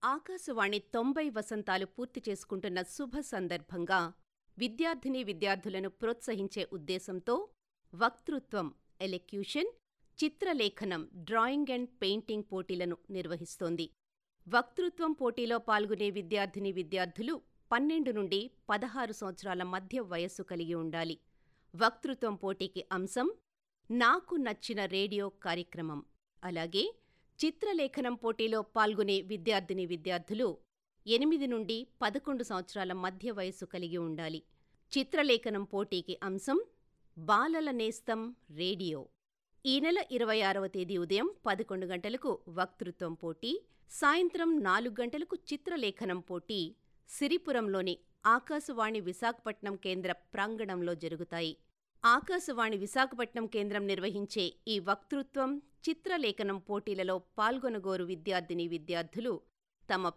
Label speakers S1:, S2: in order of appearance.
S1: ఆకాశవాణి తొంభై వసంతాలు పూర్తి చేసుకుంటున్న శుభ సందర్భంగా విద్యార్థినీ విద్యార్థులను ప్రోత్సహించే ఉద్దేశంతో వక్తృత్వం ఎలెక్యూషన్, చిత్రలేఖనం డ్రాయింగ్ అండ్ పెయింటింగ్ పోటీలను నిర్వహిస్తోంది. వక్తృత్వం పోటీలో పాల్గొనే విద్యార్థినీ విద్యార్థులు పన్నెండు నుండి పదహారు సంవత్సరాల మధ్య వయస్సు కలిగి ఉండాలి. వక్తృత్వం పోటీకి అంశం నాకు నచ్చిన రేడియో కార్యక్రమం. అలాగే చిత్రలేఖనం పోటీలో పాల్గొనే విద్యార్థినీ విద్యార్థులు ఎనిమిది నుండి పదకొండు సంవత్సరాల మధ్య వయస్సు కలిగి ఉండాలి. చిత్రలేఖనం పోటీకి అంశం బాలల నేస్తం రేడియో. ఈ నెల ఇరవై ఆరవ తేదీ ఉదయం పదకొండు గంటలకు వక్తృత్వం పోటీ, సాయంత్రం నాలుగు గంటలకు చిత్రలేఖనం పోటీ సిరిపురంలోని ఆకాశవాణి విశాఖపట్నం కేంద్ర ప్రాంగణంలో జరుగుతాయి. ఆకాశవాణి విశాఖపట్నం కేంద్రం నిర్వహించే ఈ వక్తృత్వం, చిత్రలేఖనం పోటీలలో పాల్గొనగోరు విద్యార్థినీ విద్యార్థులు తమ